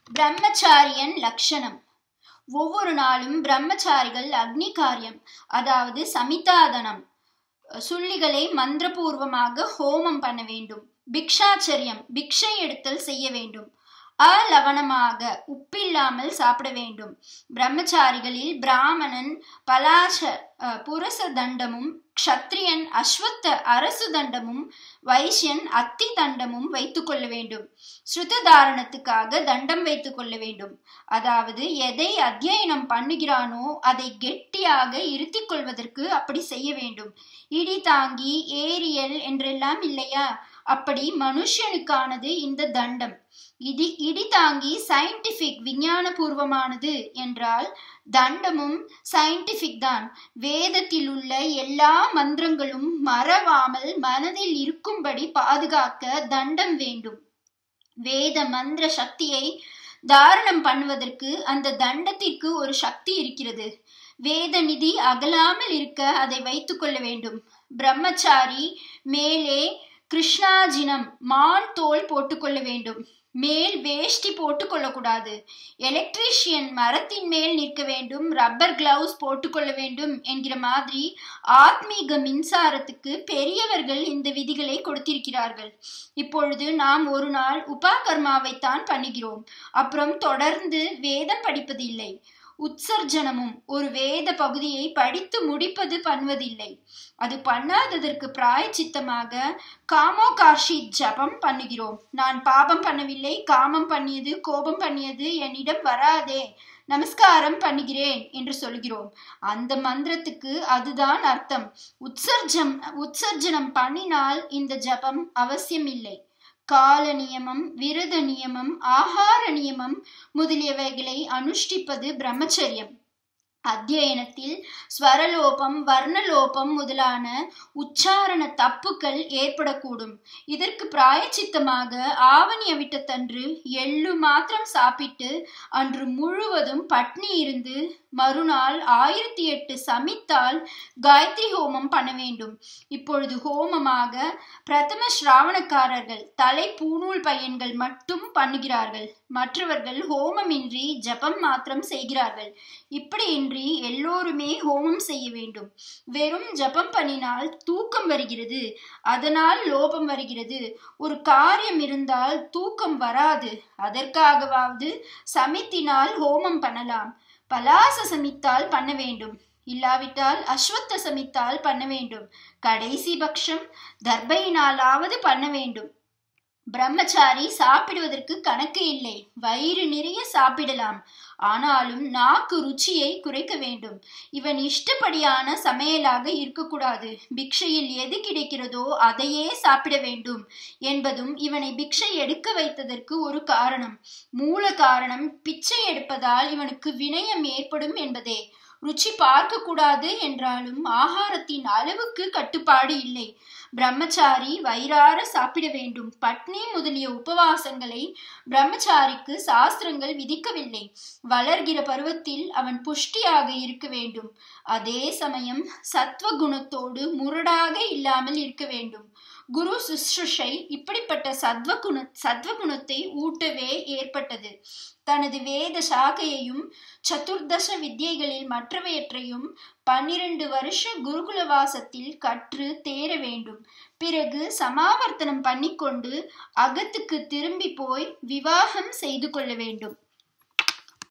பிரம்மச்சாரியன் லட்சணம் ஒவ்வொரு நாளும் பிரம்மச்சாரிகள் அக்னி காரியம் அதாவது சமிதாதனம் சுள்ளிகளை மந்திரபூர்வமாக ஹோமம் பண்ண வேண்டும் பிக்ஷாச்சரியம் பிக்ஷை எடுத்தல் செய்ய வேண்டும் அலவணமாக உப்பில்லாமல் சாப்பிட வேண்டும் பிரம்மச்சாரிகளில் பிராமணன் பலாச புரச தண்டமும் க்ஷத்ரியன் அஸ்வத்த அரசு தண்டமும் வைசியன் அத்தி தண்டமும் வைத்துக் கொள்ள வேண்டும் ஸ்ருத தாரணத்துக்காக தண்டம் வைத்துக் கொள்ள வேண்டும் அதாவது எதை அத்தியனம் பண்ணுகிறானோ அதை கெட்டியாக இருத்திக் கொள்வதற்கு அப்படி செய்ய வேண்டும் இடி தாங்கி ஏரியல் என்றெல்லாம் இல்லையா அப்படி மனுஷனுக்கானது இந்த தண்டம் இடி இடி தாங்கி சயின்டிபிக் விஞ்ஞான பூர்வமானது என்றால் தண்டமும் சயின்டிபிக் தான் வேதத்தில் உள்ள எல்லா மந்திரங்களும் மறவாமல் மனதில் இருக்கும்படி பாதுகாக்க தண்டம் வேண்டும் வேத மந்திர சக்தியை தாரணம் பண்ணுவதற்கு அந்த தண்டத்திற்கு ஒரு சக்தி இருக்கிறது வேத நிதி அகலாமல் இருக்க அதை வைத்துக் கொள்ள வேண்டும் பிரம்மச்சாரி மேலே கிருஷ்ணாஜினம் மான் தோல் போட்டுக்கொள்ள வேண்டும் மேல் வேஷ்டி போட்டுக்கொள்ளக்கூடாது எலக்ட்ரீஷியன் மரத்தின் மேல் நிற்க வேண்டும் ரப்பர் கிளவுஸ் போட்டுக்கொள்ள வேண்டும் என்கிற மாதிரி ஆத்மீக மின்சாரத்துக்கு பெரியவர்கள் இந்த விதிகளை கொடுத்திருக்கிறார்கள் இப்பொழுது நாம் ஒரு நாள் உபாகர்மாவைத்தான் பண்ணுகிறோம் அப்புறம் தொடர்ந்து வேதம் படிப்பதில்லை உற்சர்ஜனமும் ஒரு வேத பகுதியை படித்து முடிப்பது பண்ணுவதில்லை அது பண்ணாததற்கு பிராயச்சித்தமாக காமோ கார்ஷி ஜபம் பண்ணுகிறோம் நான் பாபம் பண்ணவில்லை காமம் பண்ணியது கோபம் பண்ணியது என்னிடம் வராதே நமஸ்காரம் பண்ணுகிறேன் என்று சொல்கிறோம் அந்த மந்திரத்துக்கு அதுதான் அர்த்தம் உற்சர்ஜம் உற்சர்ஜனம் பண்ணினால் இந்த ஜபம் அவசியம் இல்லை கால நியமம் விரத நியமம் ஆகார நியமம் முதலியவைகளை அனுஷ்டிப்பது பிரம்மச்சரியம் அத்தியனத்தில் ஸ்வரலோபம் வர்ணலோபம் முதலான உச்சாரண தப்புக்கள் ஏற்படக்கூடும் இதற்கு பிராயச்சித்தமாக ஆவணிய விட்டத்தன்று எள்ளு மாத்திரம் சாப்பிட்டு அன்று முழுவதும் பட்னி இருந்து மறுநாள் ஆயிரத்தி எட்டு சமித்தால் காயத்ரி ஹோமம் பண்ண வேண்டும் இப்பொழுது ஹோமமாக பிரதம ஸ்ராவணக்காரர்கள் தலை பூநூல் பையன்கள் மட்டும் பண்ணுகிறார்கள் மற்றவர்கள் ஹோமமின்றி ஜபம் மாத்திரம் செய்கிறார்கள் இப்படியின்றி எல்லோருமே ஹோமம் செய்ய வேண்டும் வெறும் ஜபம் பண்ணினால் தூக்கம் வருகிறது அதனால் லோபம் வருகிறது ஒரு காரியம் இருந்தால் தூக்கம் வராது அதற்காகவாவது சமித்தினால் ஹோமம் பண்ணலாம் பலாச சமித்தால் பண்ண வேண்டும் இல்லாவிட்டால் அஸ்வத்த சமித்தால் பண்ண வேண்டும் கடைசி பட்சம் தர்பையினாலாவது பண்ண வேண்டும் பிரம்மச்சாரி சாப்பிடுவதற்கு கணக்கு இல்லை வயிறு நிறைய சாப்பிடலாம் ஆனாலும் நாக்கு ருச்சியை குறைக்க வேண்டும் இவன் இஷ்டப்படியான சமையலாக இருக்கக்கூடாது பிக்ஷையில் எது கிடைக்கிறதோ அதையே சாப்பிட வேண்டும் என்பதும் இவனை பிக்ஷை எடுக்க வைத்ததற்கு ஒரு காரணம் மூல காரணம் பிச்சை எடுப்பதால் இவனுக்கு வினயம் ஏற்படும் என்பதே ருச்சி பார்க்க கூடாது என்றாலும் ஆகாரத்தின் அளவுக்கு கட்டுப்பாடு இல்லை பிரம்மச்சாரி வயிறார சாப்பிட வேண்டும் பட்னி முதலிய உபவாசங்களை பிரம்மச்சாரிக்கு சாஸ்திரங்கள் விதிக்கவில்லை வளர்கிற பருவத்தில் அவன் புஷ்டியாக இருக்க வேண்டும் அதே சமயம் சத்வ குணத்தோடு முரடாக இல்லாமல் இருக்க வேண்டும் குரு சுஷ்ருஷை இப்படிப்பட்ட சத்வகுண சத்வகுணத்தை ஊட்டவே ஏற்பட்டது தனது வேத சாகையையும் சதுர்தச வித்தியைகளில் மற்றவையற்றையும் பன்னிரண்டு வருஷ குருகுலவாசத்தில் கற்று தேர வேண்டும் பிறகு சமாவர்த்தனம் பண்ணிக்கொண்டு அகத்துக்கு திரும்பி போய் விவாகம் செய்து கொள்ள வேண்டும்